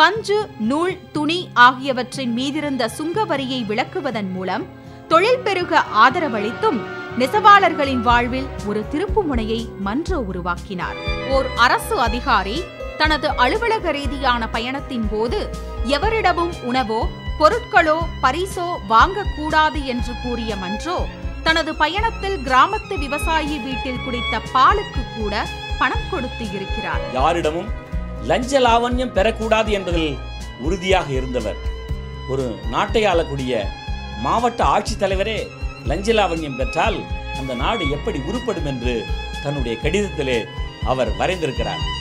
பஞ்சு நூல் துணி ஆகியவற்றின் மீதிருந்த சுங்க வரியை விலக்குவதன் மூலம் தொழில் பெருக ஆதரவளித்தும் நெசவாளர்களின் வாழ்வில் ஒரு திருப்புமுனையை மன்றோ உருவாக்கினார் ஓர் அரசு அதிகாரி தனது அலுவலக ரீதியான பயணத்தின் போது எவரிடமும் உணவோ பொருட்களோ பரிசோ வாங்கக்கூடாது என்று கூறிய மன்றோ தனது பயணத்தில் கிராமத்து விவசாயி வீட்டில் குடித்த பாலுக்கு கூட பணம் கொடுத்து இருக்கிறார் யாரிடமும் லஞ்ச லாவண்யம் பெறக்கூடாது என்பதில் உறுதியாக இருந்தவர் ஒரு நாட்டை ஆளக்கூடிய மாவட்ட ஆட்சித்தலைவரே லஞ்ச லாவண்யம் பெற்றால் அந்த நாடு எப்படி உருப்படும் என்று தன்னுடைய கடிதத்திலே அவர் வரைந்திருக்கிறார்